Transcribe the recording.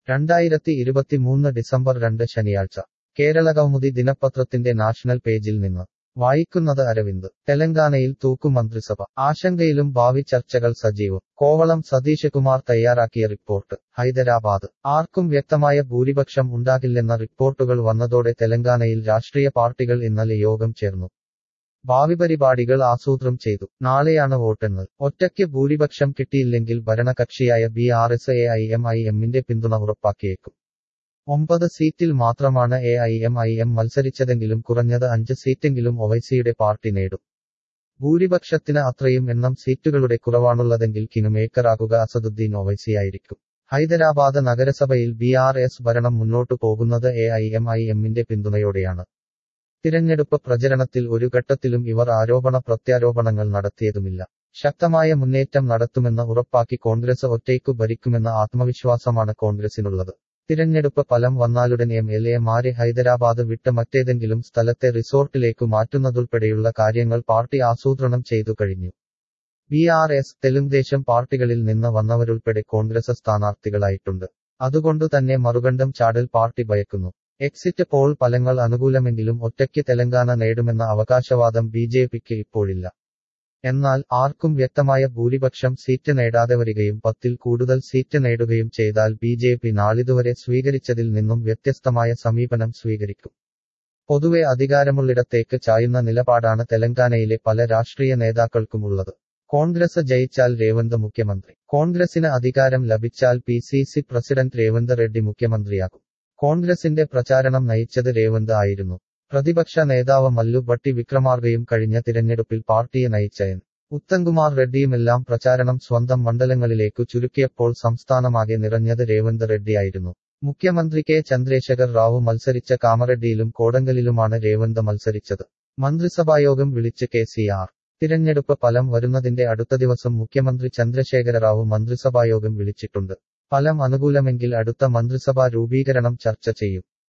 രണ്ടായിരത്തി ഇരുപത്തിമൂന്ന് ഡിസംബർ രണ്ട് ശനിയാഴ്ച കേരളകൗമുദി ദിനപത്രത്തിന്റെ നാഷണൽ പേജിൽ നിന്ന് വായിക്കുന്നത് അരവിന്ദ് തെലങ്കാനയിൽ തൂക്കു മന്ത്രിസഭ ആശങ്കയിലും ഭാവി ചർച്ചകൾ സജീവം കോവളം സതീഷ് കുമാർ തയ്യാറാക്കിയ റിപ്പോർട്ട് ഹൈദരാബാദ് ആർക്കും വ്യക്തമായ ഭൂരിപക്ഷം ഉണ്ടാകില്ലെന്ന റിപ്പോർട്ടുകൾ വന്നതോടെ തെലങ്കാനയിൽ രാഷ്ട്രീയ പാർട്ടികൾ ഇന്നലെ യോഗം ചേർന്നു ഭാവി പരിപാടികൾ ആസൂത്രം ചെയ്തു നാളെയാണ് വോട്ടെണ്ണൽ ഒറ്റയ്ക്ക് ഭൂരിപക്ഷം കിട്ടിയില്ലെങ്കിൽ ഭരണകക്ഷിയായ B R S A I M I എമ്മിന്റെ പിന്തുണ ഉറപ്പാക്കിയേക്കും ഒമ്പത് സീറ്റിൽ മാത്രമാണ് A I M I M മത്സരിച്ചതെങ്കിലും കുറഞ്ഞത് അഞ്ച് സീറ്റെങ്കിലും ഒവൈസിയുടെ പാർട്ടി നേടും ഭൂരിപക്ഷത്തിന് അത്രയും എണ്ണം സീറ്റുകളുടെ കുറവാണുള്ളതെങ്കിൽ കിനുമേക്കറാകുക അസദുദ്ദീൻ ഒവൈസിയായിരിക്കും ഹൈദരാബാദ് നഗരസഭയിൽ ബി ആർ എസ് ഭരണം മുന്നോട്ടു പോകുന്നത് എ ഐ എം ഐ എമ്മിന്റെ പിന്തുണയോടെയാണ് തിരഞ്ഞെടുപ്പ് പ്രചരണത്തിൽ ഒരു ഘട്ടത്തിലും ഇവർ ആരോപണ പ്രത്യാരോപണങ്ങൾ നടത്തിയതുമില്ല ശക്തമായ മുന്നേറ്റം നടത്തുമെന്ന് ഉറപ്പാക്കി കോൺഗ്രസ് ഒറ്റയ്ക്കു ഭരിക്കുമെന്ന ആത്മവിശ്വാസമാണ് കോൺഗ്രസിനുള്ളത് തിരഞ്ഞെടുപ്പ് ഫലം വന്നാലുടൻ എം എൽ എമാരെ ഹൈദരാബാദ് വിട്ട് മറ്റേതെങ്കിലും സ്ഥലത്തെ റിസോർട്ടിലേക്കു മാറ്റുന്നതുൾപ്പെടെയുള്ള കാര്യങ്ങൾ പാർട്ടി ആസൂത്രണം ചെയ്തു കഴിഞ്ഞു ബി ആർ എസ് തെലുങ്ദേശം പാർട്ടികളിൽ നിന്ന് വന്നവരുൾപ്പെടെ കോൺഗ്രസ് സ്ഥാനാർത്ഥികളായിട്ടുണ്ട് അതുകൊണ്ടു തന്നെ മറുകണ്ഠം ചാടൽ പാർട്ടി ഭയക്കുന്നു എക്സിറ്റ് പോൾ ഫലങ്ങൾ അനുകൂലമെങ്കിലും ഒറ്റയ്ക്ക് തെലങ്കാന നേടുമെന്ന അവകാശവാദം ബി ജെ പിക്ക് ഇപ്പോഴില്ല എന്നാൽ ആർക്കും വ്യക്തമായ ഭൂരിപക്ഷം സീറ്റ് നേടാതെ വരികയും പത്തിൽ കൂടുതൽ സീറ്റ് നേടുകയും ചെയ്താൽ ബി ജെ പി നാളിതുവരെ സ്വീകരിച്ചതിൽ നിന്നും വ്യത്യസ്തമായ സമീപനം സ്വീകരിക്കും പൊതുവെ അധികാരമുള്ളിടത്തേക്ക് ചായുന്ന നിലപാടാണ് തെലങ്കാനയിലെ പല രാഷ്ട്രീയ നേതാക്കൾക്കുമുള്ളത് കോൺഗ്രസ് ജയിച്ചാൽ രേവന്ത് മുഖ്യമന്ത്രി കോൺഗ്രസിന് അധികാരം ലഭിച്ചാൽ P C C president Revanth Reddy മുഖ്യമന്ത്രിയാകും കോൺഗ്രസിന്റെ പ്രചാരണം നയിച്ചത് രേവന്ത് ആയിരുന്നു പ്രതിപക്ഷ നേതാവ് മല്ലു ഭട്ടി വിക്രമാർഗയും കഴിഞ്ഞ തിരഞ്ഞെടുപ്പിൽ പാർട്ടിയെ നയിച്ച എൻ ഉത്തംകുമാർ റെഡ്ഡിയുമെല്ലാം പ്രചാരണം സ്വന്തം മണ്ഡലങ്ങളിലേക്കു ചുരുക്കിയപ്പോൾ സംസ്ഥാനമാകെ നിറഞ്ഞത് രേവന്ത് റെഡ്ഡിയായിരുന്നു മുഖ്യമന്ത്രി കെ ചന്ദ്രശേഖർ റാവു മത്സരിച്ച കാമറെഡ്ഡിയിലും കോടങ്കലിലുമാണ് രേവന്ത് മത്സരിച്ചത് മന്ത്രിസഭായോഗം വിളിച്ച് കെ സി ആർ തിരഞ്ഞെടുപ്പ് ഫലം വരുന്നതിന്റെ അടുത്ത ദിവസം മുഖ്യമന്ത്രി ചന്ദ്രശേഖര റാവു മന്ത്രിസഭായോഗം വിളിച്ചിട്ടുണ്ട് ഫലം അനുകൂലമെങ്കിൽ അടുത്ത മന്ത്രിസഭാ രൂപീകരണം ചർച്ച ചെയ്യും